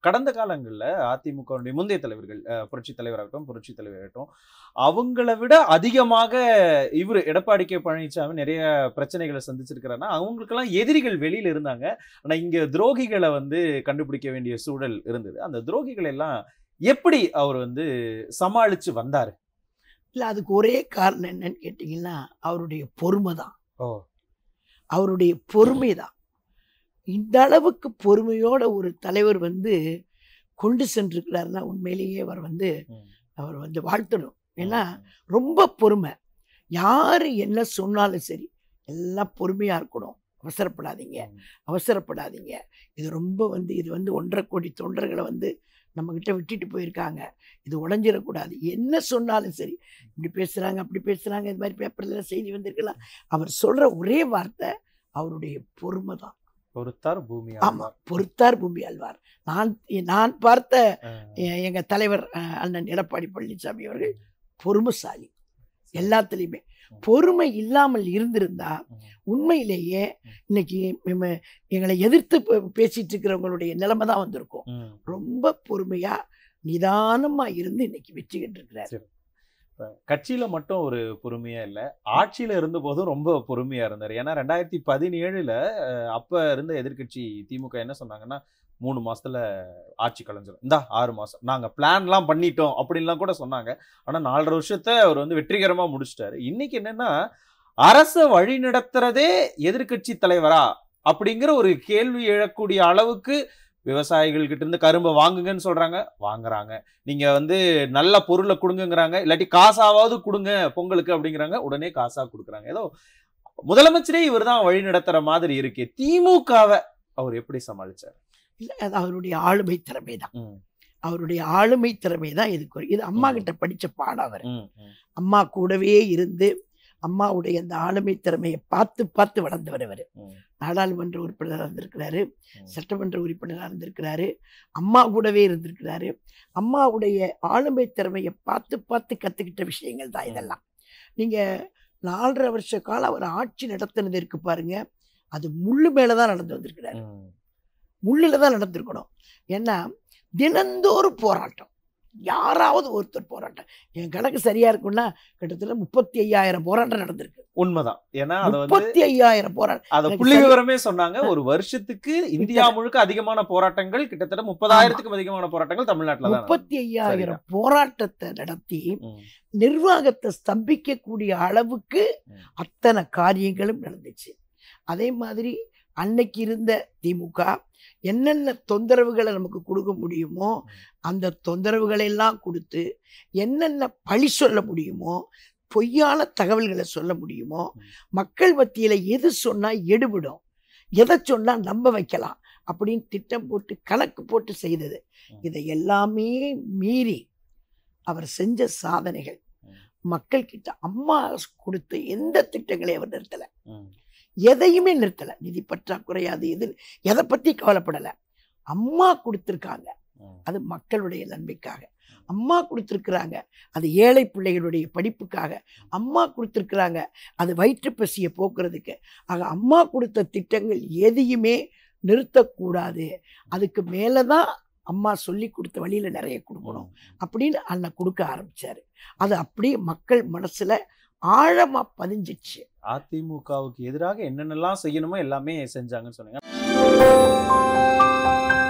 கடந்த காலங்களில் அதிமுகவுடைய முந்தைய தலைவர்கள் அஹ், புரட்சி தலைவராகட்டும் புரட்சி தலைவராகட்டும் அவங்கள விட அதிகமாக இவர் எடப்பாடி கே பழனிசாமி நிறைய பிரச்சனைகளை சந்திச்சிருக்கிறாருன்னா அவங்களுக்கெல்லாம் எதிரிகள் வெளியில இருந்தாங்க ஆனா இங்க துரோகிகளை வந்து கண்டுபிடிக்க வேண்டிய சூழல் இருந்தது அந்த துரோகிகளை எல்லாம் எப்படி அவர் வந்து சமாளிச்சு வந்தாரு இல்லை அதுக்கு ஒரே காரணம் என்னன்னு கேட்டிங்கன்னா அவருடைய பொறுமை தான் ஓ அவருடைய பொறுமை தான் இந்த அளவுக்கு பொறுமையோட ஒரு தலைவர் வந்து கொண்டு சென்றிருக்கிறாருன்னா உண்மையிலேயே அவர் வந்து ம். அவர் வந்து வாழ்த்தணும் ஏன்னா ரொம்ப பொறுமை யார் என்ன சொன்னாலும் சரி எல்லாம் பொறுமையாக இருக்கணும் அவசரப்படாதீங்க அவசரப்படாதீங்க இது ரொம்ப வந்து இது வந்து ஒன்றரை கோடி தொண்டர்களை வந்து நம்மக்கிட்ட விட்டுட்டு போயிருக்காங்க இது உடஞ்சிடக்கூடாது என்ன சொன்னாலும் சரி இப்படி பேசுகிறாங்க அப்படி பேசுகிறாங்க இது மாதிரி பேப்பரில் செய்தி வந்திருக்கலாம் அவர் சொல்கிற ஒரே வார்த்தை அவருடைய பொறுமை தான் பொறுத்தார் பூமி ஆமாம் பொறுத்தார் பூமி ஆழ்வார் நான் நான் பார்த்த எ- எங்க தலைவர் அஹ், அண்ணன் எடப்பாடி பழனிசாமி அவர்கள் பொறுமைசாலி எல்லாத்துலேயுமே பொறுமை இல்லாமல் இருந்திருந்தா உண்மையிலேயே இன்னைக்கு நம்ம எங்களை எதிர்த்து பே- பேசிட்டு இருக்கிறவங்களுடைய நிலைமை தான் வந்திருக்கும் ரொம்ப பொறுமையா நிதானமா இருந்து இன்னைக்கு வெற்றி கண்டிருக்கிறார் கட்சியில மட்டும் ஒரு பொறுமையா இல்ல ஆட்சியில இருந்த போதும் ரொம்ப பொறுமையா இருந்தாரு ஏன்னா ரெண்டாயிரத்தி பதினேழுல அஹ், அப்ப இருந்த எதிர்க்கட்சி திமுக என்ன சொன்னாங்கன்னா மூணு மாசத்துல ஆட்சி கலைஞ்சிரும் இந்தா ஆறு மாசம் நாங்க பிளான்லாம் பண்ணிட்டோம் அப்படின்லாம் கூட சொன்னாங்க ஆனா நாலரை வருஷத்தை அவர் வந்து வெற்றிகரமா முடிச்சிட்டாரு இன்னைக்கு என்னன்னா அரச வழி நடத்துறதே எதிர்க்கட்சி தலைவரா அப்படிங்கிற ஒரு கேள்வி எழக்கூடிய அளவுக்கு விவசாயிகள் கிட்ட இருந்து கரும்பை வாங்குங்கன்னு சொல்றாங்க வாங்குறாங்க நீங்க வந்து நல்ல பொருளை கொடுங்கங்கிறாங்க இல்லாட்டி காசாவது கொடுங்க பொங்கலுக்கு அப்படிங்கிறாங்க உடனே காசா கொடுக்குறாங்க ஏதோ முதலமைச்சரே இவர் தான் வழி நடத்துற மாதிரி இருக்கு திமுகவை அவர் எப்படி சமாளிச்சார் இல்ல அது அவருடைய ஆளுமை திறமை தான் ம், அவருடைய ஆளுமை திறமை தான் இதுக்கு ஒரு- இது அம்மா ம். கிட்ட படிச்ச பாடம் அவர் ம், ம், அம்மா கூடவே இருந்து அம்மாவுடைய அந்த ஆளுமை திறமையை பார்த்து பார்த்து வளர்ந்தவர் அவர் ம், நாடாளுமன்ற உறுப்பினராக இருந்திருக்கிறாரு ம். சட்டமன்ற உறுப்பினராக இருந்திருக்கிறாரு அம்மா கூடவே இருந்திருக்கிறாரு அம்மாவுடைய ஆளுமை திறமையை பார்த்து பார்த்து கற்றுக்கிட்ட விஷயங்கள் தான் இதெல்லாம் நீங்கள் நாலரை வருஷ காலம் அவர் ஆட்சி நடத்தினது இருக்கு பாருங்க அது முள்ளு மேலே தான் நடந்து வந்திருக்கிறாரு ம். முள்ளில் தான் நடந்திருக்கணும் ஏன்னா தினந்தோறும் போராட்டம் யாராவது ஒருத்தர் போராட்டம் என் கணக்கு சரியா இருக்கும்னா கிட்டத்தட்ட முப்பத்தி ஐயாயிரம் போராட்டம் நடந்திருக்கு உண்மைதான் ஏன்னா அதை வந்து முப்பத்தி ஐயாயிரம் போராட்டம் அத எனக்கு புள்ளி சரி- விவரமே சொன்னாங்க ஒரு வருஷத்துக்கு இந்தியா முழுக்க அதிகமான போராட்டங்கள் கிட்டத்தட்ட முப்பதாயிரத்துக்கும் அதிகமான போராட்டங்கள் தமிழ்நாட்டுல தான் முப்பத்தி ஐயாயிரம் போராட்டத்தை நடத்தி ம், நிர்வாகத்தை ஸ்தம்பிக்கக்கூடிய அளவுக்கு ம். அத்தனை காரியங்களும் நடந்துச்சு அதே மாதிரி அன்னைக்கு இருந்த திமுக என்னென்ன தொந்தரவுகளை நமக்கு கொடுக்க முடியுமோ அந்த தொந்தரவுகளை எல்லாம் கொடுத்து என்னென்ன பழி சொல்ல முடியுமோ பொய்யான தகவல்களை சொல்ல முடியுமோ ம். மக்கள் மத்தியில் எது சொன்னால் எடுபடும் எதை சொன்னால் நம்ப வைக்கலாம் அப்படின்னு திட்டம் போட்டு கணக்கு போட்டு செய்தது ம். இதை எல்லாமே மீறி அவர் செஞ்ச சாதனைகள் ம். மக்கள் கிட்ட அம்மா கொடுத்த எந்த திட்டங்களையும் அவர் நிறுத்தலை ம், எதையுமே நிறுத்தலை நிதி பற்றாக்குறை அது இது எதை பற்றி கவலைப்படலை அம்மா கொடுத்துருக்காங்க ம். அது மக்களுடைய நன்மைக்காக அம்மா கொடுத்துருக்குறாங்க அது ஏழை பிள்ளைகளுடைய படிப்புக்காக அம்மா கொடுத்துருக்குறாங்க அது வயிற்று பசியை போக்குறதுக்கு ஆக அம்மா கொடுத்த திட்டங்கள் எதையுமே நிறுத்தக்கூடாது அதுக்கு மேலே தான் அம்மா சொல்லி கொடுத்த வழியில் நிறைய கொடுக்கணும் அப்படின்னு அண்ணன் கொடுக்க ஆரம்பிச்சாரு அது அப்படியே மக்கள் மனசுல ஆழமா பதிஞ்சிச்சு அதிமுகவுக்கு எதிராக என்னென்னலாம் செய்யணுமோ எல்லாமே செஞ்சாங்கன்னு சொன்னீங்க